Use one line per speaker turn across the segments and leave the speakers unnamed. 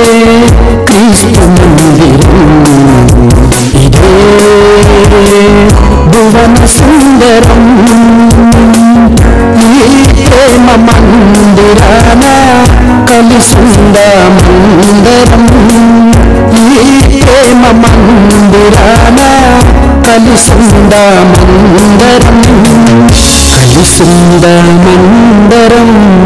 క్రీస్తు మందిరం ఇదే భువన సుందరం ఈ ప్రేమ మందిరాన కలిసుందమందరం ఈ ప్రేమ మందిరాన కలిసుందమందరం కలిసుందమందరం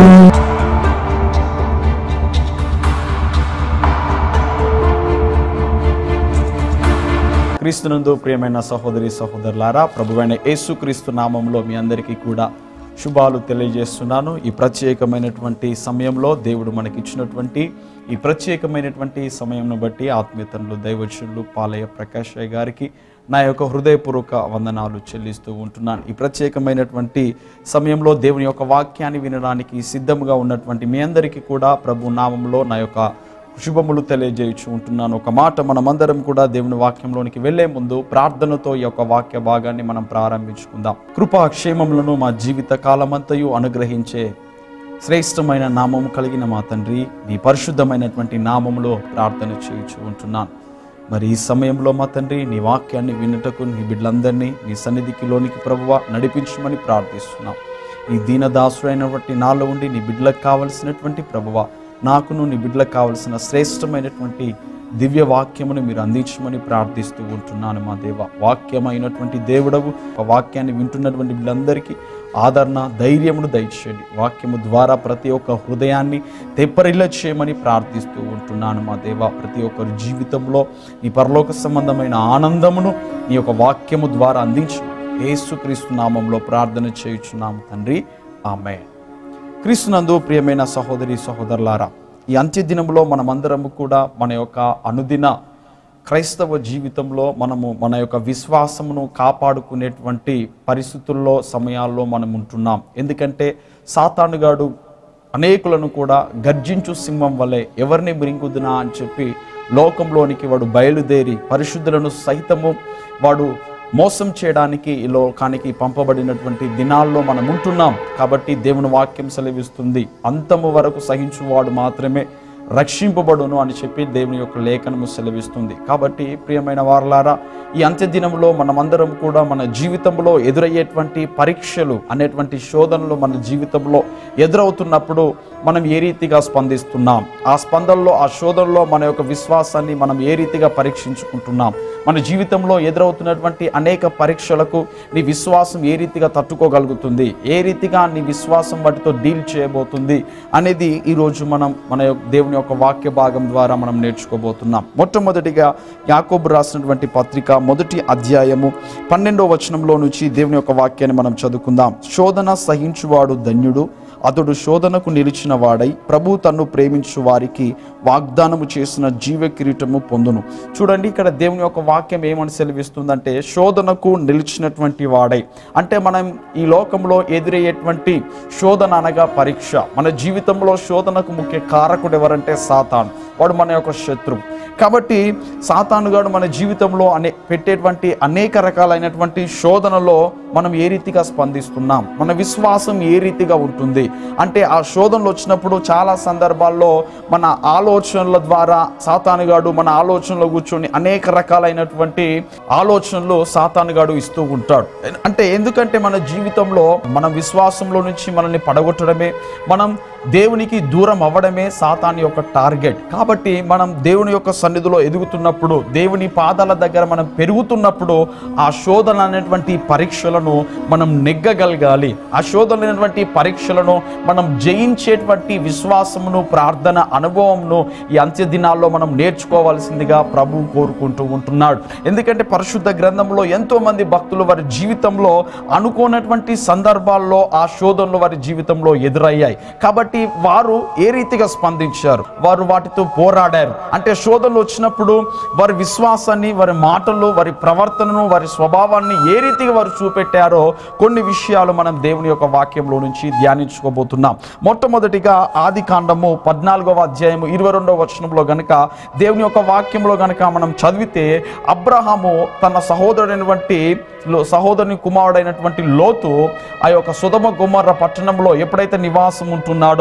క్రీస్తునందు ప్రియమైన సహోదరి సహోదరులారా ప్రభువైన యేసుక్రీస్తు నామంలో మీ అందరికీ కూడా శుభాలు తెలియజేస్తున్నాను ఈ ప్రత్యేకమైనటువంటి సమయంలో దేవుడు మనకి ఇచ్చినటువంటి ఈ ప్రత్యేకమైనటువంటి సమయంను బట్టి ఆత్మీయతనులు దైవజనులు పాలయ్య ప్రకాష్ రాయ్ గారికి నా యొక్క హృదయపూర్వక వందనాలు చెల్లిస్తూ ఉంటున్నాను ఈ ప్రత్యేకమైనటువంటి సమయంలో దేవుని యొక్క వాక్యాన్ని వినడానికి సిద్ధంగా ఉన్నటువంటి మీ అందరికీ కూడా ప్రభు నామంలో నా యొక్క శుభములు తెలియజేయచ్చు ఉంటున్నాను ఒక మాట మనమందరం కూడా దేవుని వాక్యంలోనికి వెళ్లే ముందు ప్రార్థనతో ఈ యొక్క వాక్య భాగాన్ని మనం ప్రారంభించుకుందాం కృపా క్షేమములను మా జీవిత కాలమంతయు అనుగ్రహించే శ్రేష్టమైన నామము కలిగిన మా తండ్రి నీ పరిశుద్ధమైనటువంటి నామములో ప్రార్థన చేయించు ఉంటున్నాను మరి ఈ సమయంలో మా తండ్రి నీ వాక్యాన్ని వినుటకు నీ బిడ్డలందరినీ నీ సన్నిధికి లోనికి ప్రభువ నడిపించమని ప్రార్థిస్తున్నాం ఈ దీనదాసుడైనటువంటి నాలో ఉండి నీ బిడ్డలకు కావలసినటువంటి ప్రభువ నాకును నీ బిడ్డలకు కావలసిన శ్రేష్టమైనటువంటి దివ్య వాక్యమును మీరు అందించమని ప్రార్థిస్తూ ఉంటున్నాను మా దేవ వాక్యమైనటువంటి దేవుడవు ఆ వాక్యాన్ని వింటున్నటువంటి వీళ్ళందరికీ ఆదరణ ధైర్యమును దయచేయండి వాక్యము ద్వారా ప్రతి ఒక్క హృదయాన్ని తెప్పరిల్ల చేయమని ప్రార్థిస్తూ ఉంటున్నాను మా దేవ ప్రతి ఒక్కరి జీవితంలో నీ పరలోక సంబంధమైన ఆనందమును నీ యొక్క వాక్యము ద్వారా అందించు యేసుక్రీస్తు నామంలో ప్రార్థన చేయుచున్నాము తండ్రి ఆమె క్రీస్తునందు ప్రియమైన సహోదరి సహోదరులారా ఈ అంత్య దినంలో మనమందరము కూడా మన యొక్క అనుదిన క్రైస్తవ జీవితంలో మనము మన యొక్క విశ్వాసమును కాపాడుకునేటువంటి పరిస్థితుల్లో సమయాల్లో మనం ఉంటున్నాం ఎందుకంటే సాతానుగాడు అనేకులను కూడా గర్జించు సింహం వలె ఎవరిని బ్రింకుదునా అని చెప్పి లోకంలోనికి వాడు బయలుదేరి పరిశుద్ధులను సహితము వాడు మోసం చేయడానికి ఈ లోకానికి పంపబడినటువంటి దినాల్లో మనం ఉంటున్నాం కాబట్టి దేవుని వాక్యం సెలవిస్తుంది అంతము వరకు సహించువాడు మాత్రమే రక్షింపబడును అని చెప్పి దేవుని యొక్క లేఖనము సెలవిస్తుంది కాబట్టి ప్రియమైన వారలారా ఈ అంత్య దినంలో మనమందరం కూడా మన జీవితంలో ఎదురయ్యేటువంటి పరీక్షలు అనేటువంటి శోధనలు మన జీవితంలో ఎదురవుతున్నప్పుడు మనం ఏ రీతిగా స్పందిస్తున్నాం ఆ స్పందనలో ఆ శోధనలో మన యొక్క విశ్వాసాన్ని మనం ఏ రీతిగా పరీక్షించుకుంటున్నాం మన జీవితంలో ఎదురవుతున్నటువంటి అనేక పరీక్షలకు నీ విశ్వాసం ఏ రీతిగా తట్టుకోగలుగుతుంది ఏ రీతిగా నీ విశ్వాసం వాటితో డీల్ చేయబోతుంది అనేది ఈరోజు మనం మన యొక్క దేవుని యొక్క వాక్య భాగం ద్వారా మనం నేర్చుకోబోతున్నాం మొట్టమొదటిగా యాకోబు రాసినటువంటి పత్రిక మొదటి అధ్యాయము పన్నెండో వచనంలో నుంచి దేవుని యొక్క వాక్యాన్ని మనం చదువుకుందాం శోధన సహించువాడు ధన్యుడు అతడు శోధనకు నిలిచిన వాడై ప్రభు తన్ను ప్రేమించు వారికి వాగ్దానము చేసిన జీవ కిరీటము పొందును చూడండి ఇక్కడ దేవుని యొక్క వాక్యం ఏమని సెలవిస్తుందంటే శోధనకు నిలిచినటువంటి వాడై అంటే మనం ఈ లోకంలో ఎదురయ్యేటువంటి శోధన అనగా పరీక్ష మన జీవితంలో శోధనకు ముఖ్య కారకుడు ఎవరంటే సాతాన్ వాడు మన యొక్క శత్రువు కాబట్టి సాతానుగాడు మన జీవితంలో అనే పెట్టేటువంటి అనేక రకాలైనటువంటి శోధనలో మనం ఏ రీతిగా స్పందిస్తున్నాం మన విశ్వాసం ఏ రీతిగా ఉంటుంది అంటే ఆ శోధనలు వచ్చినప్పుడు చాలా సందర్భాల్లో మన ఆలోచనల ద్వారా సాతానుగాడు మన ఆలోచనలో కూర్చొని అనేక రకాలైనటువంటి ఆలోచనలు సాతానుగాడు ఇస్తూ ఉంటాడు అంటే ఎందుకంటే మన జీవితంలో మన విశ్వాసంలో నుంచి మనల్ని పడగొట్టడమే మనం దేవునికి దూరం అవ్వడమే సాతాన్ యొక్క టార్గెట్ కాబట్టి మనం దేవుని యొక్క సన్నిధిలో ఎదుగుతున్నప్పుడు దేవుని పాదాల దగ్గర మనం పెరుగుతున్నప్పుడు ఆ శోధన అనేటువంటి పరీక్షలను మనం నెగ్గగలగాలి ఆ శోధన అనేటువంటి పరీక్షలను మనం జయించేటువంటి విశ్వాసమును ప్రార్థన అనుభవంను ఈ అంత్య దినాల్లో మనం నేర్చుకోవాల్సిందిగా ప్రభు కోరుకుంటూ ఉంటున్నాడు ఎందుకంటే పరిశుద్ధ గ్రంథంలో ఎంతో మంది భక్తులు వారి జీవితంలో అనుకోనటువంటి సందర్భాల్లో ఆ శోధనలు వారి జీవితంలో ఎదురయ్యాయి కాబట్టి వారు ఏ రీతిగా స్పందించారు వారు వాటితో పోరాడారు అంటే శోధనలు వచ్చినప్పుడు వారి విశ్వాసాన్ని వారి మాటలు వారి ప్రవర్తనను వారి స్వభావాన్ని ఏ రీతిగా వారు చూపెట్టారో కొన్ని విషయాలు మనం దేవుని యొక్క వాక్యంలో నుంచి ధ్యానించుకోబోతున్నాం మొట్టమొదటిగా ఆది కాండము పద్నాలుగవ అధ్యాయము ఇరవై రెండవ వచనంలో గనుక దేవుని యొక్క వాక్యంలో గనుక మనం చదివితే అబ్రహాము తన సహోదరుడైనటువంటి లో- సహోదరుని కుమారుడైనటువంటి లోతు ఆ యొక్క సుధమ గుమ్మర్ర పట్టణంలో ఎప్పుడైతే నివాసం ఉంటున్నాడో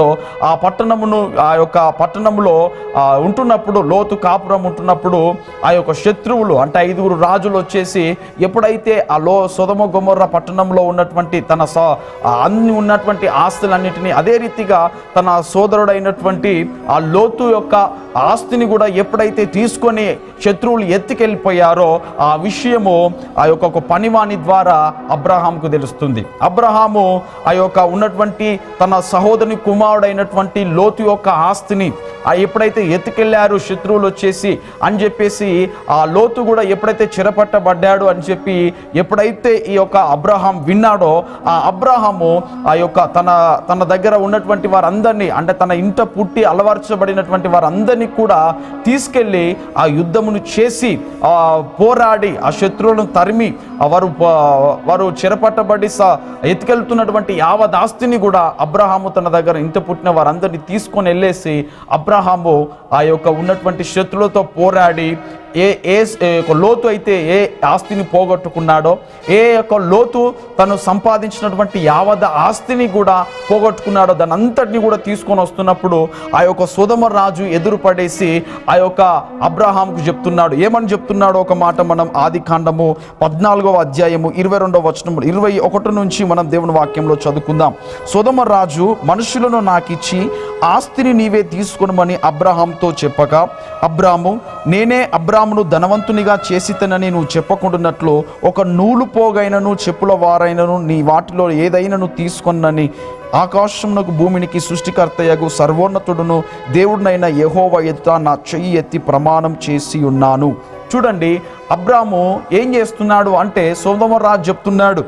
ఉన్నాడో ఆ పట్టణమును ఆ యొక్క పట్టణంలో ఆ, ఉంటున్నప్పుడు లోతు కాపురం ఉంటున్నప్పుడు ఆ యొక్క శత్రువులు అంటే ఐదుగురు రాజులు వచ్చేసి ఎప్పుడైతే ఆ లో సొదమ గొమొర్ర పట్టణంలో ఉన్నటువంటి తన స ఆ అన్ని ఉన్నటువంటి ఆస్తులన్నిటినీ అదే రీతిగా తన సోదరుడైనటువంటి ఆ లోతు యొక్క ఆస్తిని కూడా ఎప్పుడైతే తీసుకొని శత్రువులు ఎత్తుకెళ్ళిపోయారో ఆ విషయము ఆ యొక్క ఒక పనివాని ద్వారా అబ్రహాంకు తెలుస్తుంది అబ్రహాము ఆ యొక్క ఉన్నటువంటి తన సహోదరుని కుమారుడైనటువంటి లోతు యొక్క ఆస్తిని ఆ ఎప్పుడైతే ఎత్తుకెళ్ళారు శత్రువులు వచ్చేసి అని చెప్పేసి ఆ లోతు కూడా ఎప్పుడైతే చెరపట్టబడ్డాడు అని చెప్పి ఎప్పుడైతే ఈ యొక్క అబ్రహాం విన్నాడో ఆ అబ్రహాము ఆ యొక్క తన తన దగ్గర ఉన్నటువంటి వారందరినీ అంటే తన ఇంట పుట్టి అలవర్చబడినటువంటి వారందరినీ కూడా తీసుకెళ్ళి ఆ యుద్ధమును చేసి ఆ పోరాడి ఆ శత్రువులను తరిమి ఆ వారు ప- వారు చెరపట్టబడి స ఎత్తుకెళ్తున్నటువంటి యావదాస్తిని కూడా అబ్రహాము తన దగ్గర ఇంట పుట్టిన వారందరినీ తీసుకొని వెళ్ళేసి అబ్రహాము ఆ యొక్క ఉన్నటువంటి శత్రులతో పోరాడి ఏ ఏ ఏ యొక్క లోతు అయితే ఏ ఆస్తిని పోగొట్టుకున్నాడో ఏ యొక్క లోతు తను సంపాదించినటువంటి యావద ఆస్తిని కూడా పోగొట్టుకున్నాడో దాని అంతటిని కూడా తీసుకొని వస్తున్నప్పుడు ఆ యొక్క సుధమ రాజు ఎదురుపడేసి ఆ యొక్క అబ్రహాంకు చెప్తున్నాడు ఏమని చెప్తున్నాడో ఒక మాట మనం ఆది కాండము పద్నాలుగవ అధ్యాయము ఇరవై రెండవ వచనము ఇరవై ఒకటి నుంచి మనం దేవుని వాక్యంలో చదువుకుందాం సుధమ రాజు మనుషులను నాకిచ్చి ఆస్తిని నీవే తీసుకొనమని అబ్రహాంతో చెప్పగా అబ్రాము నేనే అబ్రామును ధనవంతునిగా చేసితనని నువ్వు చెప్పకుండానట్లు ఒక నూలు పోగైనను చెప్పుల వారైనను నీ వాటిలో ఏదైనాను తీసుకొనని ఆకాశమునకు భూమినికి సృష్టికర్తయగు సర్వోన్నతుడును దేవుడినైన యెహోవా ఎదుట నా చెయ్యి ఎత్తి ప్రమాణం చేసి ఉన్నాను చూడండి అబ్రాము ఏం చేస్తున్నాడు అంటే సోదమరాజు చెప్తున్నాడు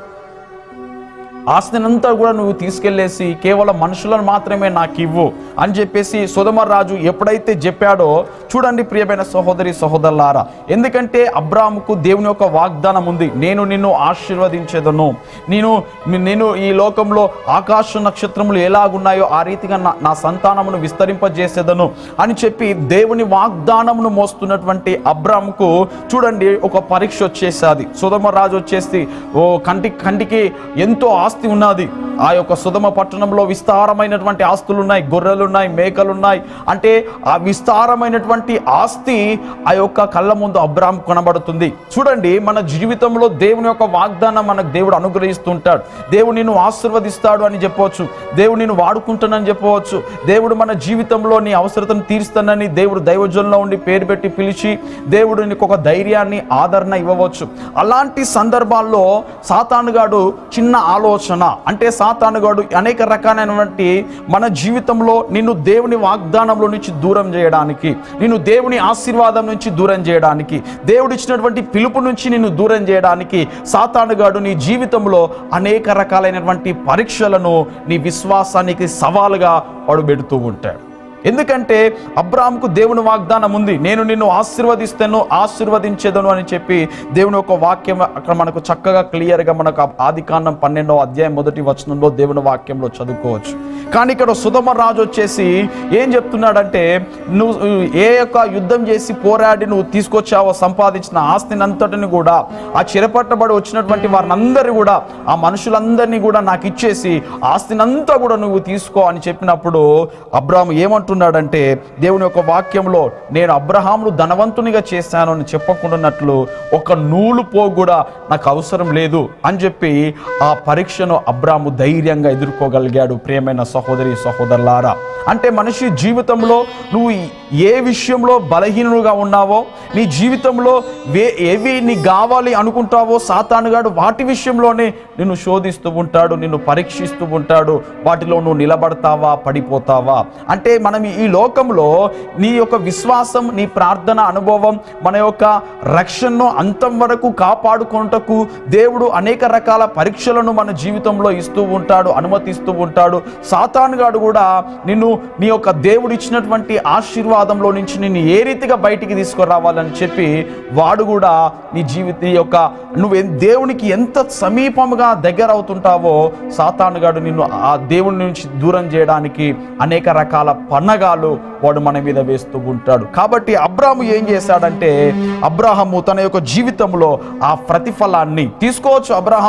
ఆస్తినంతా కూడా నువ్వు తీసుకెళ్లేసి కేవలం మనుషులను మాత్రమే నాకు ఇవ్వు అని చెప్పేసి సుధమర్ రాజు ఎప్పుడైతే చెప్పాడో చూడండి ప్రియమైన సహోదరి సహోదరులారా ఎందుకంటే అబ్రాముకు దేవుని యొక్క వాగ్దానం ఉంది నేను నిన్ను ఆశీర్వదించేదను నేను నేను ఈ లోకంలో ఆకాశ నక్షత్రములు ఎలాగున్నాయో ఆ రీతిగా నా నా సంతానమును విస్తరింపజేసేదను అని చెప్పి దేవుని వాగ్దానమును మోస్తున్నటువంటి అబ్రాముకు చూడండి ఒక పరీక్ష వచ్చేసాది సుధమ రాజు వచ్చేసి ఓ కంటి కంటికి ఎంతో ఆస్తి ఉన్నది ఆ యొక్క సుధమ పట్టణంలో విస్తారమైనటువంటి ఆస్తులు ఉన్నాయి గొర్రెలు ఉన్నాయి మేకలు ఉన్నాయి అంటే ఆ విస్తారమైనటువంటి ఆస్తి ఆ యొక్క కళ్ళ ముందు అబ్రామ్ కనబడుతుంది చూడండి మన జీవితంలో దేవుని యొక్క వాగ్దానం మనకు దేవుడు అనుగ్రహిస్తుంటాడు దేవుడు నిన్ను ఆశీర్వదిస్తాడు అని చెప్పవచ్చు దేవుడు నిన్ను వాడుకుంటానని చెప్పవచ్చు దేవుడు మన జీవితంలో నీ అవసరతను తీరుస్తానని దేవుడు దైవజనంలో ఉండి పేరు పెట్టి పిలిచి దేవుడు నీకు ఒక ధైర్యాన్ని ఆదరణ ఇవ్వవచ్చు అలాంటి సందర్భాల్లో సాతానుగాడు చిన్న ఆలోచన అంటే సాతానుగాడు అనేక రకాలైనటువంటి మన జీవితంలో నిన్ను దేవుని వాగ్దానంలో నుంచి దూరం చేయడానికి నిన్ను దేవుని ఆశీర్వాదం నుంచి దూరం చేయడానికి దేవుడు ఇచ్చినటువంటి పిలుపు నుంచి నిన్ను దూరం చేయడానికి సాతానుగాడు నీ జీవితంలో అనేక రకాలైనటువంటి పరీక్షలను నీ విశ్వాసానికి సవాలుగా వాడు పెడుతూ ఉంటాడు ఎందుకంటే అబ్రాహాంకు దేవుని వాగ్దానం ఉంది నేను నిన్ను ఆశీర్వదిస్తాను ఆశీర్వదించేదను అని చెప్పి దేవుని యొక్క వాక్యం అక్కడ మనకు చక్కగా క్లియర్గా మనకు ఆది కాండం పన్నెండో అధ్యాయం మొదటి వచనంలో దేవుని వాక్యంలో చదువుకోవచ్చు కానీ ఇక్కడ సుధమ రాజు వచ్చేసి ఏం చెప్తున్నాడంటే నువ్వు ఏ యొక్క యుద్ధం చేసి పోరాడి నువ్వు తీసుకొచ్చావో సంపాదించిన ఆస్తిని అంతటిని కూడా ఆ చిరపట్టబడి వచ్చినటువంటి వారిని కూడా ఆ మనుషులందరినీ కూడా నాకు ఇచ్చేసి ఆస్తినంతా కూడా నువ్వు తీసుకో అని చెప్పినప్పుడు అబ్రాహం ఏమంటున్నాడంటే దేవుని యొక్క వాక్యంలో నేను అబ్రహామును ధనవంతునిగా చేశాను అని చెప్పకుండాన్నట్లు ఒక నూలు పో కూడా నాకు అవసరం లేదు అని చెప్పి ఆ పరీక్షను అబ్రాము ధైర్యంగా ఎదుర్కోగలిగాడు ప్రియమైన సహోదరి సహోదరులారా అంటే మనిషి జీవితంలో నువ్వు ఏ విషయంలో బలహీనుడుగా ఉన్నావో నీ జీవితంలో వే ఏవి నీ కావాలి అనుకుంటావో సాతానుగాడు వాటి విషయంలోనే నిన్ను శోధిస్తూ ఉంటాడు నిన్ను పరీక్షిస్తూ ఉంటాడు వాటిలో నువ్వు నిలబడతావా పడిపోతావా అంటే మనం ఈ లోకంలో నీ యొక్క విశ్వాసం నీ ప్రార్థన అనుభవం మన యొక్క రక్షణను అంతం వరకు కాపాడుకొనుటకు దేవుడు అనేక రకాల పరీక్షలను మన జీవితంలో ఇస్తూ ఉంటాడు అనుమతిస్తూ ఉంటాడు సాతానుగాడు కూడా నిన్ను నీ యొక్క దేవుడు ఇచ్చినటువంటి ఆశీర్వాదంలో నుంచి నిన్ను ఏ రీతిగా బయటికి తీసుకురావాలని చెప్పి వాడు కూడా నీ జీవిత నీ యొక్క నువ్వు ఎన్- దేవునికి ఎంత సమీపముగా దగ్గర అవుతుంటావో సాతానుగాడు నిన్ను ఆ దేవుని నుంచి దూరం చేయడానికి అనేక రకాల పన్నగాలు వాడు మన మీద వేస్తూ ఉంటాడు కాబట్టి అబ్రాహము ఏం చేశాడంటే అబ్రాహము తన యొక్క జీవితంలో ఆ ప్రతిఫలాన్ని తీసుకోవచ్చు అబ్రాహము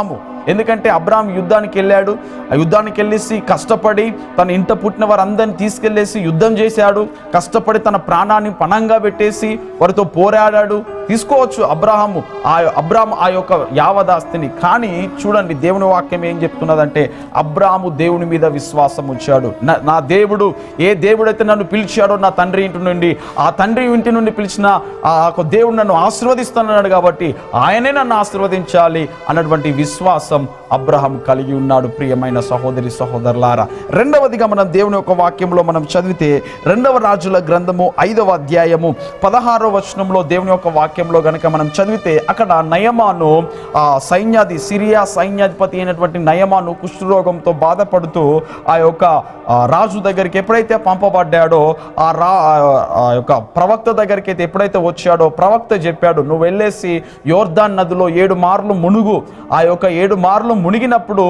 ఎందుకంటే అబ్రాహం యుద్ధానికి వెళ్ళాడు ఆ యుద్ధానికి వెళ్ళేసి కష్టపడి తన ఇంట పుట్టిన వారందరిని తీసుకెళ్ళేసి యుద్ధం చేశాడు కష్టపడి తన ప్రాణాన్ని పణంగా పెట్టేసి వారితో పోరాడాడు తీసుకోవచ్చు అబ్రాహము ఆ అబ్రాహం ఆ యొక్క యావదాస్తిని కానీ చూడండి దేవుని వాక్యం ఏం చెప్తున్నదంటే అబ్రాహము దేవుని మీద విశ్వాసం ఉంచాడు నా- నా దేవుడు ఏ దేవుడైతే నన్ను పిలిచాడో నా తండ్రి ఇంటి నుండి ఆ తండ్రి ఇంటి నుండి పిలిచిన ఆ యొక్క దేవుడు నన్ను ఆశీర్వదిస్తున్నాడు కాబట్టి ఆయనే నన్ను ఆశీర్వదించాలి అన్నటువంటి విశ్వాసం అబ్రహం కలిగి ఉన్నాడు ప్రియమైన సహోదరి సహోదరులారా రెండవదిగా మనం దేవుని యొక్క వాక్యంలో మనం చదివితే రెండవ రాజుల గ్రంథము ఐదవ అధ్యాయము పదహారవ వచనంలో దేవుని యొక్క వాక్యంలో గనక మనం చదివితే అక్కడ నయమాను ఆ సైన్యాధి సిరియా సైన్యాధిపతి అయినటువంటి నయమాను కుష్ఠరోగంతో బాధపడుతూ ఆ యొక్క ఆ, రాజు దగ్గరికి ఎప్పుడైతే పంపబడ్డాడో ఆ రా ఆ- ఆ యొక్క ప్రవక్త దగ్గరికి అయితే ఎప్పుడైతే వచ్చాడో ప్రవక్త చెప్పాడు నువ్వు వెళ్ళేసి యోర్దాన్ నదిలో ఏడు మార్లు మునుగు ఆ యొక్క ఏడు మార్లు మునిగినప్పుడు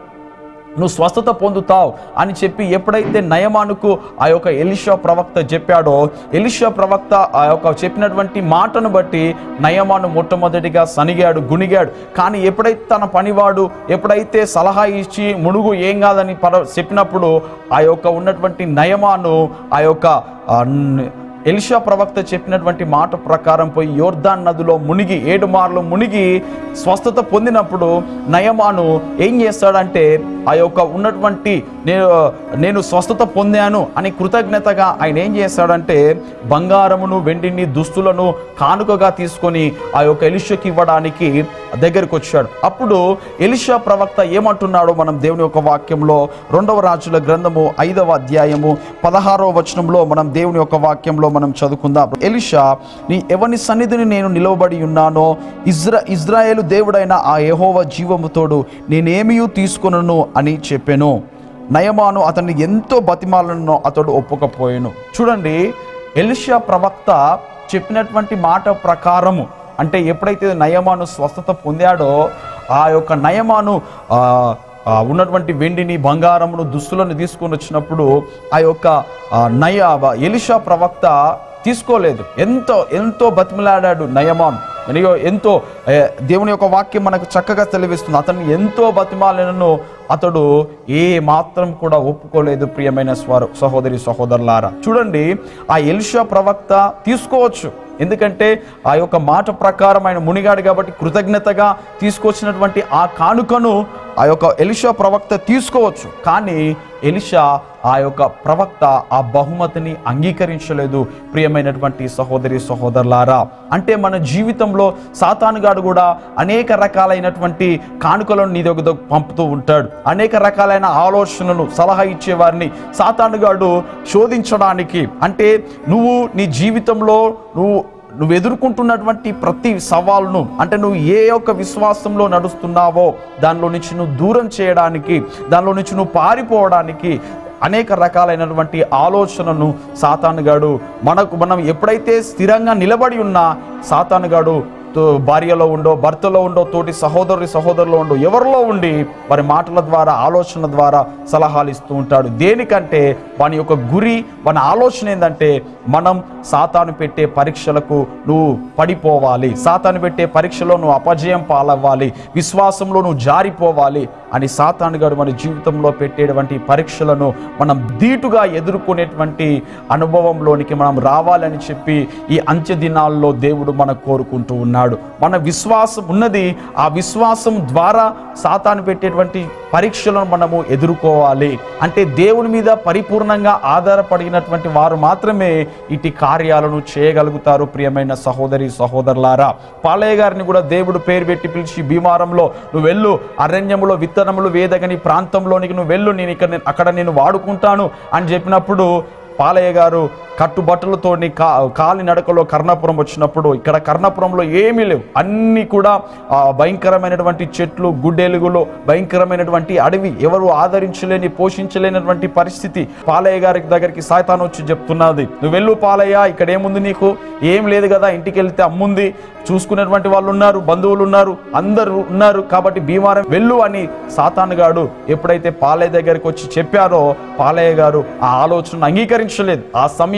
నువ్వు స్వస్థత పొందుతావు అని చెప్పి ఎప్పుడైతే నయమానుకు ఆ యొక్క ఎలిషా ప్రవక్త చెప్పాడో ఎలిషా ప్రవక్త ఆ యొక్క చెప్పినటువంటి మాటను బట్టి నయమాను మొట్టమొదటిగా సనిగాడు గుణిగాడు కానీ ఎప్పుడైతే తన పనివాడు ఎప్పుడైతే సలహా ఇచ్చి మునుగు ఏం కాదని పర చెప్పినప్పుడు ఆ యొక్క ఉన్నటువంటి నయమాను ఆ యొక్క ఆ, న్- ఎలిషా ప్రవక్త చెప్పినటువంటి మాట ప్రకారం పోయి యోర్దాన్ నదిలో మునిగి ఏడు మార్లు మునిగి స్వస్థత పొందినప్పుడు నయమాను ఏం చేస్తాడంటే ఆ యొక్క ఉన్నటువంటి నేను నేను స్వస్థత పొందాను అని కృతజ్ఞతగా ఆయన ఏం చేస్తాడంటే బంగారమును వెండిని దుస్తులను కానుకగా తీసుకొని ఆ యొక్క ఎలిషకి ఇవ్వడానికి దగ్గరికి వచ్చాడు అప్పుడు ఎలిషా ప్రవక్త ఏమంటున్నాడో మనం దేవుని యొక్క వాక్యంలో రెండవ రాజుల గ్రంథము ఐదవ అధ్యాయము పదహారవ వచనంలో మనం దేవుని యొక్క వాక్యంలో మనం చదువుకుందాం ఎలిషా నీ ఎవని సన్నిధిని నేను నిలవబడి ఉన్నానో ఇజ్రా ఇజ్రాయేలు దేవుడైన ఆ యెహోవా జీవముతోడు నేనేమీ తీసుకొనను అని చెప్పాను నయమాను అతన్ని ఎంతో బతిమాలను అతడు ఒప్పుకపోయాను చూడండి ఎలిషా ప్రవక్త చెప్పినటువంటి మాట ప్రకారము అంటే ఎప్పుడైతే నయమాను స్వస్థత పొందాడో ఆ యొక్క నయమాను ఆ, ఆ ఉన్నటువంటి వెండిని బంగారమును దుస్తులను తీసుకొని వచ్చినప్పుడు ఆ యొక్క ఆ, నయ ఎలిషా ప్రవక్త తీసుకోలేదు ఎంతో ఎంతో బతిమలాడాడు నయమాను మరియు ఎంతో ఏ, దేవుని యొక్క వాక్యం మనకు చక్కగా తెలివిస్తుంది అతన్ని ఎంతో బతిమాలను అతడు ఏ మాత్రం కూడా ఒప్పుకోలేదు ప్రియమైన స్వర సహోదరి సహోదరులారా చూడండి ఆ ఎలిషా ప్రవక్త తీసుకోవచ్చు ఎందుకంటే ఆ యొక్క మాట ప్రకారం ఆయన మునిగాడు కాబట్టి కృతజ్ఞతగా తీసుకొచ్చినటువంటి ఆ కానుకను ఆ యొక్క ఎలిషా ప్రవక్త తీసుకోవచ్చు కానీ ఎలిషా ఆ యొక్క ప్రవక్త ఆ బహుమతిని అంగీకరించలేదు ప్రియమైనటువంటి సహోదరి సహోదరులారా అంటే మన జీవితంలో సాతానుగాడు కూడా అనేక రకాలైనటువంటి కానుకలను నీ దగ్గర పంపుతూ ఉంటాడు అనేక రకాలైన ఆలోచనలు సలహా ఇచ్చేవారిని సాతానుగాడు శోధించడానికి అంటే నువ్వు నీ జీవితంలో నువ్వు నువ్వు ఎదుర్కొంటున్నటువంటి ప్రతి సవాల్ను అంటే నువ్వు ఏ యొక్క విశ్వాసంలో నడుస్తున్నావో దానిలో నుంచి నువ్వు దూరం చేయడానికి దానిలో నుంచి నువ్వు పారిపోవడానికి అనేక రకాలైనటువంటి ఆలోచనను సాతానుగాడు మనకు మనం ఎప్పుడైతే స్థిరంగా నిలబడి ఉన్నా సాతానుగాడు తో- భార్యలో ఉండో భర్తలో ఉండో తోటి సహోదరుడి సహోదరులో ఉండో ఎవరిలో ఉండి వారి మాటల ద్వారా ఆలోచన ద్వారా సలహాలు ఇస్తూ ఉంటాడు దేనికంటే వాని యొక్క గురి వాని ఆలోచన ఏంటంటే మనం సాతాను పెట్టే పరీక్షలకు నువ్వు పడిపోవాలి సాతాను పెట్టే పరీక్షలో నువ్వు అపజయం పాలవ్వాలి విశ్వాసంలో నువ్వు జారిపోవాలి అని సాతాను గారు మన జీవితంలో పెట్టేటువంటి పరీక్షలను మనం ధీటుగా ఎదుర్కొనేటువంటి అనుభవంలోనికి మనం రావాలని చెప్పి ఈ అంత్య దినాల్లో దేవుడు మనకు కోరుకుంటూ ఉన్నాడు మన విశ్వాసం ఉన్నది ఆ విశ్వాసం ద్వారా సాతాను పెట్టేటువంటి పరీక్షలను మనము ఎదుర్కోవాలి అంటే దేవుని మీద పరిపూర్ణంగా ఆధారపడినటువంటి వారు మాత్రమే ఇటు కార్యాలను చేయగలుగుతారు ప్రియమైన సహోదరి సహోదరులారా పాలయ్య గారిని కూడా దేవుడు పేరు పెట్టి పిలిచి భీమారంలో నువ్వు వెళ్ళు అరణ్యములో విత్తనములు వేదగని ప్రాంతంలోనికి నువ్వు వెళ్ళు నేను ఇక్కడ అక్కడ నేను వాడుకుంటాను అని చెప్పినప్పుడు పాలయ్య గారు కట్టుబట్టలతో కా కాలి నడకలో కర్ణాపురం వచ్చినప్పుడు ఇక్కడ కర్ణాపురంలో ఏమీ లేవు అన్నీ కూడా ఆ, భయంకరమైనటువంటి చెట్లు గుడ్డెలుగులు భయంకరమైనటువంటి అడవి ఎవరు ఆదరించలేని పోషించలేనటువంటి పరిస్థితి పాలయ్య గారి దగ్గరికి సాయితాను వచ్చి చెప్తున్నది నువ్వు వెళ్ళు పాలయ్య ఇక్కడ ఏముంది నీకు ఏం లేదు కదా ఇంటికి వెళ్తే అమ్ముంది చూసుకునేటువంటి వాళ్ళు ఉన్నారు బంధువులు ఉన్నారు అందరూ ఉన్నారు కాబట్టి భీమారం వెళ్ళు అని సాతానుగాడు ఎప్పుడైతే పాలయ్య దగ్గరికి వచ్చి చెప్పారో పాలయ్య గారు ఆ ఆలోచన అంగీకరించలేదు ఆ సమయంలో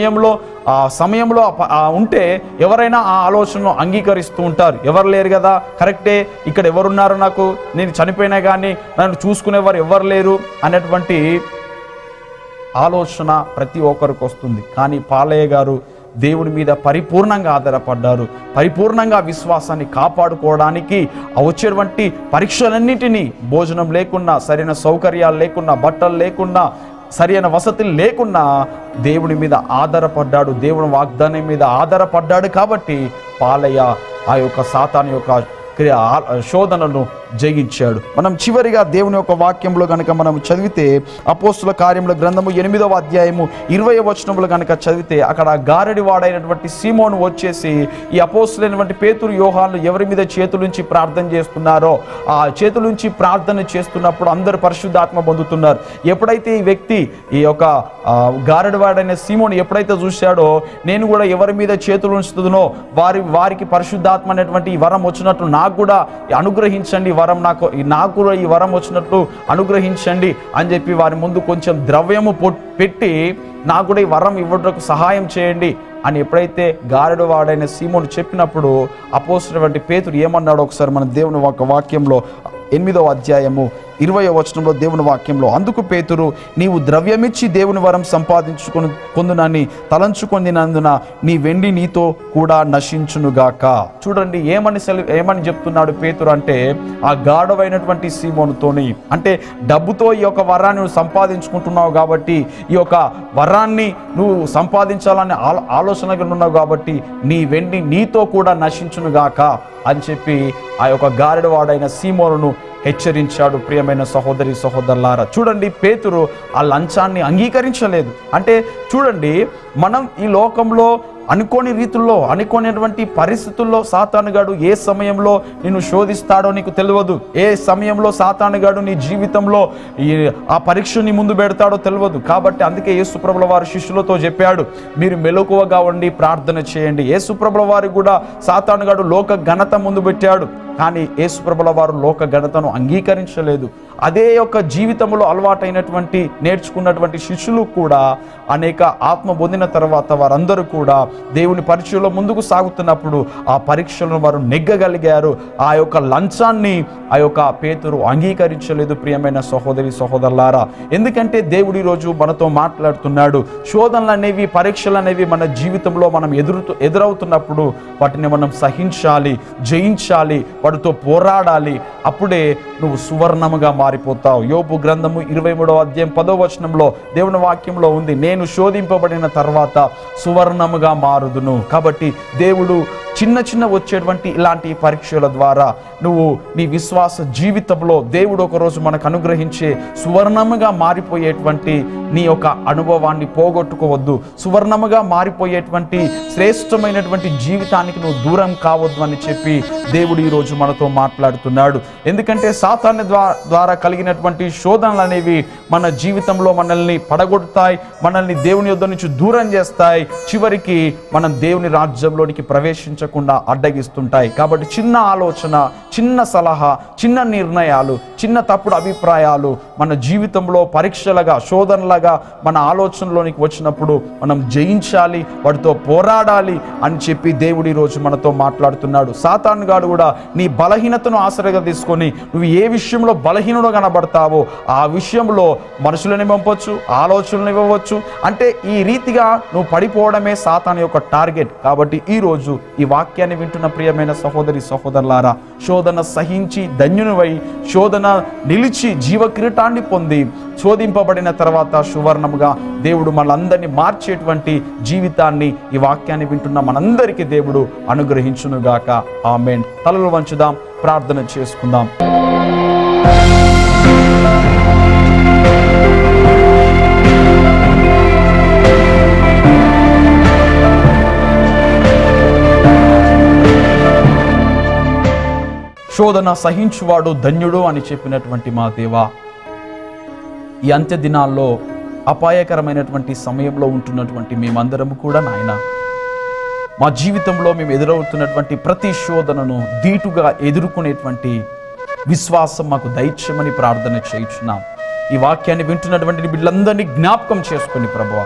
సమయంలో ఆ సమయంలో ఆ ప- ఆ ఉంటే ఎవరైనా ఆ ఆలోచనను అంగీకరిస్తూ ఉంటారు ఎవరు లేరు కదా కరెక్టే ఇక్కడ ఎవరున్నారు నాకు నేను చనిపోయినా కానీ నన్ను చూసుకునేవారు ఎవరు లేరు అనేటువంటి ఆలోచన ప్రతి ఒక్కరికి వస్తుంది కానీ పాలయ్య గారు దేవుని మీద పరిపూర్ణంగా ఆధారపడ్డారు పరిపూర్ణంగా విశ్వాసాన్ని కాపాడుకోవడానికి ఆ వచ్చేటువంటి పరీక్షలన్నిటినీ భోజనం లేకున్నా సరైన సౌకర్యాలు లేకున్నా బట్టలు లేకున్నా సరైన వసతులు లేకున్నా దేవుని మీద ఆధారపడ్డాడు దేవుని వాగ్దానం మీద ఆధారపడ్డాడు కాబట్టి పాలయ్య ఆ యొక్క సాతాన్ యొక్క క్రియ ఆ- శోధనను జయించాడు మనం చివరిగా దేవుని యొక్క వాక్యంలో గనక మనం చదివితే అపోస్తుల కార్యముల గ్రంథము ఎనిమిదవ అధ్యాయము ఇరవై వచనములు గనక చదివితే అక్కడ గారడి వాడైనటువంటి సీమోను వచ్చేసి ఈ అపోస్తులైనటువంటి పేతురు యోహాన్లు ఎవరి మీద చేతులుంచి ప్రార్థన చేస్తున్నారో ఆ చేతులుంచి ప్రార్థన చేస్తున్నప్పుడు అందరు పరిశుద్ధాత్మ పొందుతున్నారు ఎప్పుడైతే ఈ వ్యక్తి ఈ యొక్క ఆ, గారడి వాడైన సీమోను ఎప్పుడైతే చూశాడో నేను కూడా ఎవరి మీద చేతులు ఉంచుతుందో వారి వారికి పరిశుద్ధాత్మ అనేటువంటి ఈ వరం వచ్చినట్లు నాకు కూడా అనుగ్రహించండి ఈ వరం నాకు ఈ నాకు కూడా ఈ వరం వచ్చినట్లు అనుగ్రహించండి అని చెప్పి వారి ముందు కొంచెం ద్రవ్యము పొట్- పెట్టి నాకు కూడా ఈ వరం ఇవ్వడానికి సహాయం చేయండి అని ఎప్పుడైతే గారెడు వాడైన సీమోను చెప్పినప్పుడు అపోసినటువంటి పేతుడు ఏమన్నాడో ఒకసారి మన దేవుని ఒక వాక్యంలో ఎనిమిదవ అధ్యాయము ఇరవయో వచనంలో దేవుని వాక్యంలో అందుకు పేతురు నీవు ద్రవ్యమిచ్చి దేవుని వరం సంపాదించుకొని కొందునని తలంచుకొందినందున నీ వెండి నీతో కూడా నశించునుగాక చూడండి ఏమని సెల ఏమని చెప్తున్నాడు పేతురు అంటే ఆ గాఢమైనటువంటి సీమోనుతోని అంటే డబ్బుతో ఈ యొక్క వరాన్ని నువ్వు సంపాదించుకుంటున్నావు కాబట్టి ఈ యొక్క వరాన్ని నువ్వు సంపాదించాలనే ఆలో ఆలోచనగా ఉన్నావు కాబట్టి నీ వెండి నీతో కూడా నశించునుగాక అని చెప్పి ఆ యొక్క గారెడు వాడైన సీమోనును హెచ్చరించాడు ప్రియమైన సహోదరి సహోదరులారా చూడండి పేతురు ఆ లంచాన్ని అంగీకరించలేదు అంటే చూడండి మనం ఈ లోకంలో అనుకోని రీతుల్లో అనుకోనిటువంటి పరిస్థితుల్లో సాతానుగాడు ఏ సమయంలో నిన్ను శోధిస్తాడో నీకు తెలియదు ఏ సమయంలో సాతానుగాడు నీ జీవితంలో ఈ ఆ పరీక్ష నీ ముందు పెడతాడో తెలియదు కాబట్టి అందుకే యేసుప్రభుల వారు శిష్యులతో చెప్పాడు మీరు మెలకువగా ఉండి ప్రార్థన చేయండి యేసుప్రభుల వారు కూడా సాతానుగాడు లోక ఘనత ముందు పెట్టాడు కానీ యేసుప్రభుల వారు లోక ఘనతను అంగీకరించలేదు అదే యొక్క జీవితంలో అలవాటైనటువంటి నేర్చుకున్నటువంటి శిష్యులు కూడా అనేక ఆత్మ పొందిన తర్వాత వారందరూ కూడా దేవుని పరీక్షలో ముందుకు సాగుతున్నప్పుడు ఆ పరీక్షలను వారు నెగ్గగలిగారు ఆ యొక్క లంచాన్ని ఆ యొక్క పేతురు అంగీకరించలేదు ప్రియమైన సహోదరి సహోదరులారా ఎందుకంటే దేవుడు ఈరోజు మనతో మాట్లాడుతున్నాడు శోధనలు అనేవి పరీక్షలు అనేవి మన జీవితంలో మనం ఎదురు ఎదురవుతున్నప్పుడు వాటిని మనం సహించాలి జయించాలి వాటితో పోరాడాలి అప్పుడే నువ్వు సువర్ణముగా మారిపోతావు యోపు గ్రంథము ఇరవై మూడవ అధ్యాయం పదో వచనంలో దేవుని వాక్యంలో ఉంది నేను శోధింపబడిన తర్వాత సువర్ణముగా మారుదును కాబట్టి దేవుడు చిన్న చిన్న వచ్చేటువంటి ఇలాంటి పరీక్షల ద్వారా నువ్వు నీ విశ్వాస జీవితంలో దేవుడు ఒకరోజు మనకు అనుగ్రహించే సువర్ణముగా మారిపోయేటువంటి నీ యొక్క అనుభవాన్ని పోగొట్టుకోవద్దు సువర్ణముగా మారిపోయేటువంటి శ్రేష్టమైనటువంటి జీవితానికి నువ్వు దూరం కావద్దు అని చెప్పి దేవుడు ఈరోజు మనతో మాట్లాడుతున్నాడు ఎందుకంటే సాతాన్ని ద్వారా ద్వారా కలిగినటువంటి శోధనలు అనేవి మన జీవితంలో మనల్ని పడగొడతాయి మనల్ని దేవుని యొద్ద నుంచి దూరం చేస్తాయి చివరికి మనం దేవుని రాజ్యంలోనికి ప్రవేశించకుండా అడ్డగిస్తుంటాయి కాబట్టి చిన్న ఆలోచన చిన్న సలహా చిన్న నిర్ణయాలు చిన్న తప్పుడు అభిప్రాయాలు మన జీవితంలో పరీక్షలుగా శోధనలుగా మన ఆలోచనలోనికి వచ్చినప్పుడు మనం జయించాలి వాటితో పోరాడాలి అని చెప్పి దేవుడు ఈరోజు మనతో మాట్లాడుతున్నాడు సాతాను గాడు కూడా నీ బలహీనతను ఆశ్రయంగా తీసుకొని నువ్వు ఏ విషయంలో బలహీనుడు కనబడతావో ఆ విషయంలో మనుషులని పంపొచ్చు ఆలోచనలు ఇవ్వవచ్చు అంటే ఈ రీతిగా నువ్వు పడిపోవడమే సాతాను యొక్క టార్గెట్ కాబట్టి ఈ రోజు ఈ వాక్యాన్ని వింటున్న ప్రియమైన సహోదరి సహోదరులారా శోధన సహించి ధన్యునివై శోధన నిలిచి జీవ కిరీటాన్ని పొంది శోధింపబడిన తర్వాత సువర్ణముగా దేవుడు మనందరినీ మార్చేటువంటి జీవితాన్ని ఈ వాక్యాన్ని వింటున్న మనందరికీ దేవుడు అనుగ్రహించునుగాక ఆమెన్ తలలు వంచుదాం ప్రార్థన చేసుకుందాం శోధన సహించువాడు ధన్యుడు అని చెప్పినటువంటి మా దేవా ఈ అంత్య దినాల్లో అపాయకరమైనటువంటి సమయంలో ఉంటున్నటువంటి మేమందరము కూడా నాయన మా జీవితంలో మేము ఎదురవుతున్నటువంటి ప్రతి శోధనను ధీటుగా ఎదుర్కొనేటువంటి విశ్వాసం మాకు దైత్యమని ప్రార్థన చేయించున్నాం ఈ వాక్యాన్ని వింటున్నటువంటి నీ బిడ్డలందరినీ జ్ఞాపకం చేసుకుని ప్రభువ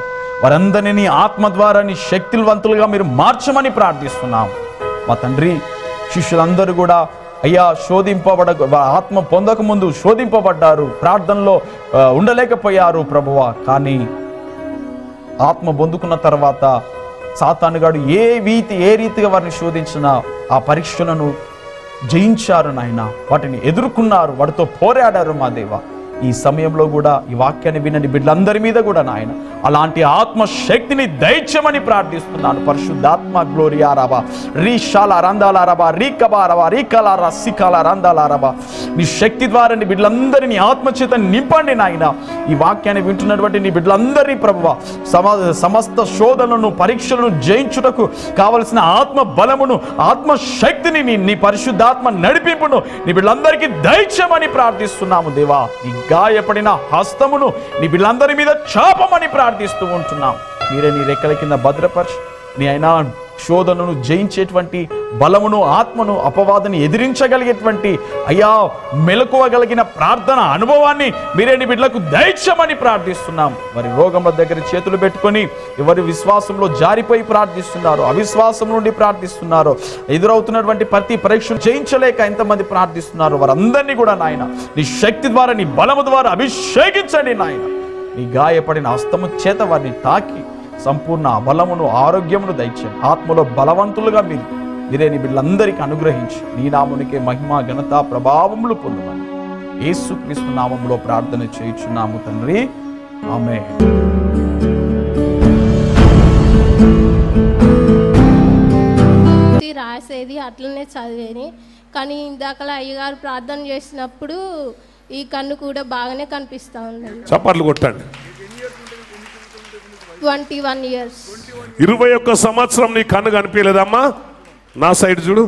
వారందరినీ నీ ఆత్మ ద్వారా నీ శక్తివంతులుగా మీరు మార్చమని ప్రార్థిస్తున్నాం మా తండ్రి శిష్యులందరూ కూడా అయ్యా శోధింపబడ వా- ఆత్మ పొందక ముందు శోధింపబడ్డారు ప్రార్థనలో ఆ, ఉండలేకపోయారు ప్రభువా కానీ ఆత్మ పొందుకున్న తర్వాత సాతానుగాడు ఏ రీతి ఏ రీతిగా వారిని శోధించినా ఆ పరీక్షలను జయించారు నాయన వాటిని ఎదుర్కొన్నారు వాటితో పోరాడారు మా దేవ ఈ సమయంలో కూడా ఈ వాక్యాన్ని వినని బిడ్డలందరి మీద కూడా నాయన అలాంటి ఆత్మ శక్తిని దైత్యమని ప్రార్థిస్తున్నాను పరిశుద్ధాత్మ గ్లోరియారాబా రీషాల రందాలారబా రీకబారబా రీకలారా సికాల రందాలారబా నీ శక్తి ద్వారా నీ బిడ్డలందరినీ ఆత్మచేత నింపండి నాయన ఈ వాక్యాన్ని వింటున్నటువంటి నీ బిడ్డలందరినీ ప్రభువ సమ సమస్త శోధనలను పరీక్షలను జయించుటకు కావలసిన ఆత్మ బలమును ఆత్మ శక్తిని నీ నీ పరిశుద్ధాత్మ నడిపింపును నీ బిడ్డలందరికీ దైత్యమని ప్రార్థిస్తున్నాము దేవా నీ గాయపడిన హస్తమును నీ బిడ్డలందరి మీద చాపమని ప్రార్థిస్తూ ఉంటున్నాం మీరే నీ రెక్కల కింద భద్రపరచు నీ అయినా శోధనను జయించేటువంటి బలమును ఆత్మను అపవాదని ఎదిరించగలిగేటువంటి అయ్యా మెలకువగలిగిన ప్రార్థన అనుభవాన్ని మీరే నీ బిడ్డలకు దైత్యమని ప్రార్థిస్తున్నాం వారి రోగముల దగ్గర చేతులు పెట్టుకొని ఎవరి విశ్వాసంలో జారిపోయి ప్రార్థిస్తున్నారు అవిశ్వాసం నుండి ప్రార్థిస్తున్నారు ఎదురవుతున్నటువంటి ప్రతి పరీక్షను జయించలేక ఎంతమంది ప్రార్థిస్తున్నారు వారందరినీ కూడా నాయన నీ శక్తి ద్వారా నీ బలము ద్వారా అభిషేకించండి నాయన నీ గాయపడిన హస్తము చేత వారిని తాకి సంపూర్ణ బలమును ఆరోగ్యమును దయచేయండి ఆత్మలో బలవంతులుగా మీరు మీరే నీ బిడ్డలందరికీ అనుగ్రహించి నీ నామునికే మహిమ ఘనత ప్రభావములు పొందమని యేసుక్రీస్తు నామములో ప్రార్థన చేయుచున్నాము తండ్రి ఆమె
ఇది రాసేది అట్లనే చదివేది కానీ ఇందాకలా అయ్యగారు ప్రార్థన చేసినప్పుడు ఈ కన్ను కూడా బాగానే కనిపిస్తూ ఉన్నది
చప్పట్లు కొట్టండి
ట్వంటీ వన్ ఇయర్స్
ఇరవై ఒక్క సంవత్సరం నీ కన్ను కనిపించలేదమ్మా నా సైడ్ చూడు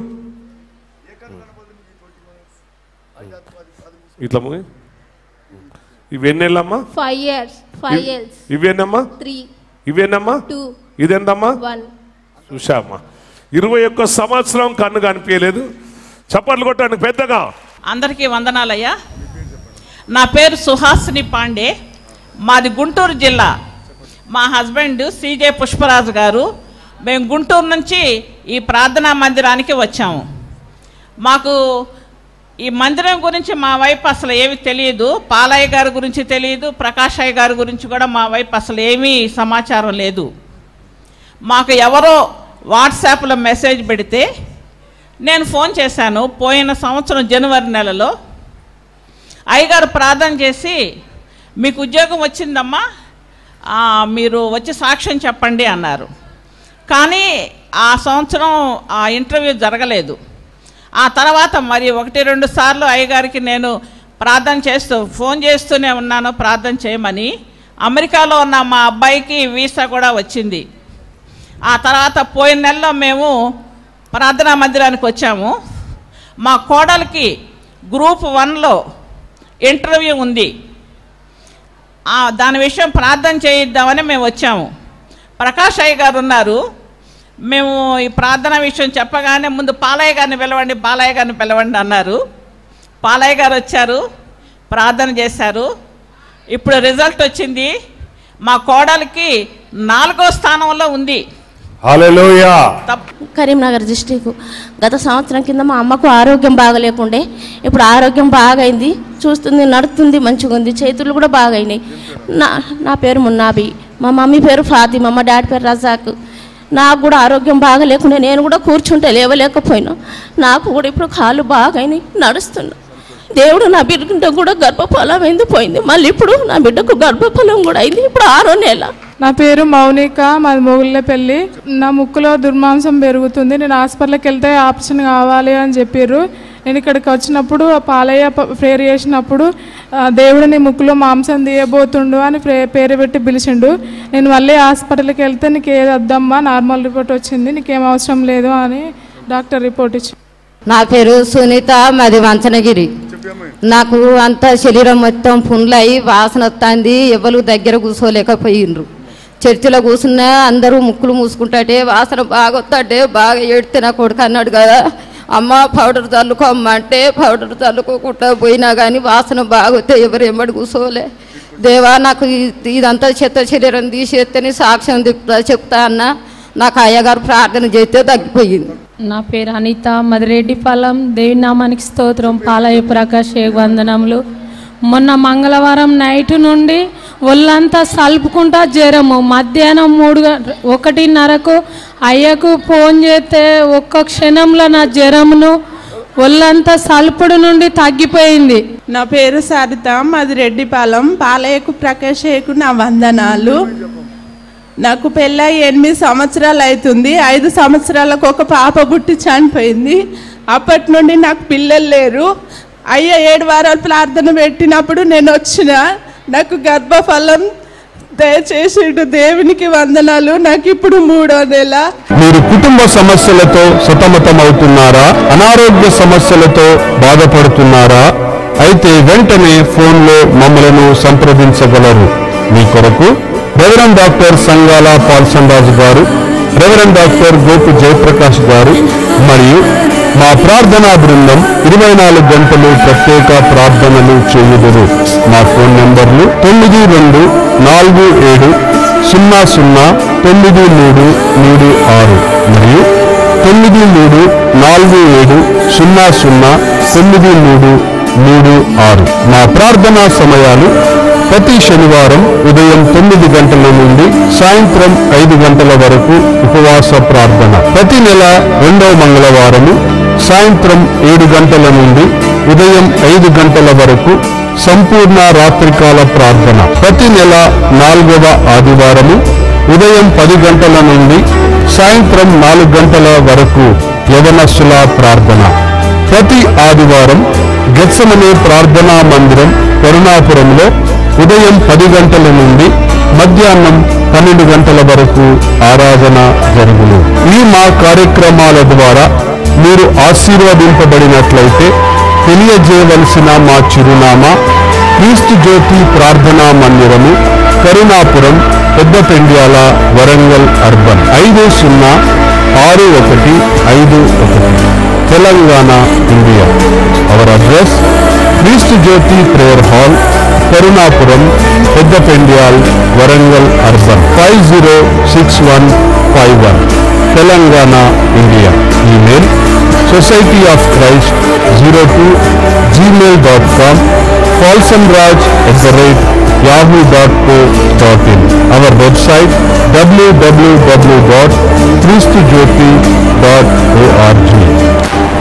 ఇట్లా పోయి ఇవెన్నెళ్ళమ్మా
ఫైవ్ ఇయర్స్ ఫైవ్ ఇయర్స్
ఇవేనమ్మా
త్రీ
ఇవేనమ్మా
టూ
ఇదేందమ్మా
వన్
చూశామ్మా ఇరవై ఒక్క సంవత్సరం కన్ను కనిపించలేదు చప్పట్లు కొట్టండి పెద్దగా
అందరికీ వందనాలయ్యా నా పేరు సుహాసిని పాండే మాది గుంటూరు జిల్లా మా హస్బెండ్ సిజే పుష్పరాజు గారు మేము గుంటూరు నుంచి ఈ ప్రార్థనా మందిరానికి వచ్చాము మాకు ఈ మందిరం గురించి మా వైపు అసలు ఏమి తెలియదు పాలయ్య గారి గురించి తెలియదు ప్రకాశయ్య గారి గురించి కూడా మా వైపు అసలు ఏమీ సమాచారం లేదు మాకు ఎవరో వాట్సాప్లో మెసేజ్ పెడితే నేను ఫోన్ చేశాను పోయిన సంవత్సరం జనవరి నెలలో అయ్యగారు ప్రార్థన చేసి మీకు ఉద్యోగం వచ్చిందమ్మా ఆ, మీరు వచ్చి సాక్ష్యం చెప్పండి అన్నారు కానీ ఆ సంవత్సరం ఆ ఇంటర్వ్యూ జరగలేదు ఆ తర్వాత మరి ఒకటి రెండు సార్లు అయ్యగారికి నేను ప్రార్థన చేస్తూ ఫోన్ చేస్తూనే ఉన్నాను ప్రార్థన చేయమని అమెరికాలో ఉన్న మా అబ్బాయికి వీసా కూడా వచ్చింది ఆ తర్వాత పోయిన నెలలో మేము ప్రార్థనా మందిరానికి వచ్చాము మా కోడలికి గ్రూప్ వన్లో ఇంటర్వ్యూ ఉంది ఆ, దాని విషయం ప్రార్థన చేయిద్దామని మేము వచ్చాము ప్రకాష్ అయ్య గారు ఉన్నారు మేము ఈ ప్రార్థన విషయం చెప్పగానే ముందు పాలయ్య గారిని పిలవండి పాలయ్య గారిని పిలవండి అన్నారు పాలయ్య గారు వచ్చారు ప్రార్థన చేశారు ఇప్పుడు రిజల్ట్ వచ్చింది మా కోడలికి నాలుగో స్థానంలో ఉంది
హల్లెలూయా
తప్ప
కరీంనగర్ డిస్టిక్ గత సంవత్సరం కింద మా అమ్మకు ఆరోగ్యం బాగలేకుండే ఇప్పుడు ఆరోగ్యం బాగైంది చూస్తుంది నడుస్తుంది మంచిగా ఉంది చేతులు కూడా బాగైనాయి నా నా పేరు మున్నాబి మా మమ్మీ పేరు ఫాతిమా మా డాడీ పేరు రజాక్ నాకు కూడా ఆరోగ్యం బాగలేకుండే నేను కూడా కూర్చుంటే లేవలేకపోయినా నాకు కూడా ఇప్పుడు కాళ్ళు బాగైనాయి నడుస్తున్నా దేవుడు నా బిడ్డ కూడా గర్భఫలం అయింది పోయింది మళ్ళీ ఇప్పుడు నా బిడ్డకు గర్భఫలం కూడా అయింది ఇప్పుడు ఆరో నెల
నా పేరు మౌనిక మాది మొగుళ్ళపల్లి నా ముక్కులో దుర్మాంసం పెరుగుతుంది నేను హాస్పిటల్కి వెళ్తే ఆపరేషన్ కావాలి అని చెప్పారు నేను ఇక్కడికి వచ్చినప్పుడు ఆ పాలయ్య ప- ప్రేయర్ చేసినప్పుడు ఆ, దేవుడు నీ ముక్కులో మాంసం తీయబోతుండు అని ప్రే పేరు పెట్టి పిలిచిండు నేను మళ్ళీ హాస్పిటల్కి వెళ్తే నీకు ఏది వద్దమ్మా నార్మల్ రిపోర్ట్ వచ్చింది నీకేం అవసరం లేదు అని డాక్టర్ రిపోర్ట్ ఇచ్చి
నా పేరు సునీత మాది వంచనగిరి నాకు అంత శరీరం మొత్తం పుండ్లు అయి వాసన వస్తుంది ఎవరు దగ్గర కూర్చోలేకపోయిండ్రు చర్చిలో కూర్చున్నా అందరూ ముక్కులు మూసుకుంటాటే వాసన బాగా వస్తాటే బాగా ఏడితే నా కొడుకు అన్నాడు కదా అమ్మ పౌడర్ చల్లుకోమ్మంటే పౌడర్ చల్లుకోకుండా పోయినా కానీ వాసన బాగా వస్తే ఎవరు ఎమ్మడి కూర్చోలే దేవా నాకు ఈ- ఇదంతా చెత్త శరీరం తీసేస్తేనే సాక్ష్యం చెప్తా చెప్తా అన్న నాకు అయ్యగారు ప్రార్థన చేస్తే తగ్గిపోయింది
నా పేరు అనిత మదిరెడ్డిపాలెం దేవి నామానికి స్తోత్రం పాలయ్య ప్రకాష్ ఏ వందనములు మొన్న మంగళవారం నైట్ నుండి ఒళ్ళంతా సలుపుకుంటా జ్వరము మధ్యాహ్నం మూడు గంట- ఒకటిన్నరకు అయ్యకు ఫోన్ చేస్తే ఒక్క క్షణంలో నా జ్వరమును ఒళ్ళంతా సలుపుడు నుండి తగ్గిపోయింది
నా పేరు సరిత మాది రెడ్డిపాలెం పాలయ్యకు ప్రకాశయ్యకు నా వందనాలు నాకు పెళ్ళై ఎనిమిది సంవత్సరాలు అవుతుంది ఐదు సంవత్సరాలకు ఒక పాప పుట్టి చనిపోయింది అప్పటి నుండి నాకు పిల్లలు లేరు అయ్య ఏడు వారాలు ప్రార్థన పెట్టినప్పుడు నేను వచ్చిన నాకు గర్భఫలం దయచేసి దేవునికి వందనాలు నాకు ఇప్పుడు మూడో నెల
మీరు కుటుంబ సమస్యలతో సతమతమవుతున్నారా అనారోగ్య సమస్యలతో బాధపడుతున్నారా అయితే వెంటనే ఫోన్లో మమ్మలను సంప్రదించగలరు మీ కొరకు రెవరెండ్ డాక్టర్ సంగాల పాల్సందాజ్ గారు రెవరెండ్ డాక్టర్ గోపు జయప్రకాష్ గారు మరియు మా ప్రార్థనా బృందం ఇరవై నాలుగు గంటలు ప్రత్యేక ప్రార్థనలు చేయుదురు మా ఫోన్ నంబర్లు తొమ్మిది రెండు నాలుగు ఏడు సున్నా సున్నా తొమ్మిది మూడు మూడు ఆరు మరియు తొమ్మిది మూడు నాలుగు ఏడు సున్నా సున్నా తొమ్మిది మూడు మూడు ఆరు మా ప్రార్థనా సమయాలు ప్రతి శనివారం ఉదయం తొమ్మిది గంటల నుండి సాయంత్రం ఐదు గంటల వరకు ఉపవాస ప్రార్థన ప్రతి నెల రెండవ మంగళవారము సాయంత్రం ఏడు గంటల నుండి ఉదయం ఐదు గంటల వరకు సంపూర్ణ రాత్రికాల ప్రార్థన ప్రతి నెల నాలుగవ ఆదివారము ఉదయం పది గంటల నుండి సాయంత్రం నాలుగు గంటల వరకు యవనస్సుల ప్రార్థన ప్రతి ఆదివారం గెత్సమనే ప్రార్థనా మందిరం కరుణాపురంలో ఉదయం పది గంటల నుండి మధ్యాహ్నం పన్నెండు గంటల వరకు ఆరాధన జరుగును ఈ మా కార్యక్రమాల ద్వారా మీరు ఆశీర్వదింపబడినట్లయితే తెలియజేయవలసిన మా చిరునామా క్రీస్తు జ్యోతి ప్రార్థనా మందిరము కరుణాపురం పెద్దపెండ్యాల వరంగల్ అర్బన్ ఐదు సున్నా ఆరు ఒకటి ఐదు ఒకటి Telangana India our address Kreestu Jyothi prayer hall Karunapuram Peddapendyal Warangal urban five zero six one five one Telangana India email society of Christ zero two Gmail dot com Paulson Raj at the rate Yahoo dot co dot in our website W W W dot Kreestu Jyothi dot ORG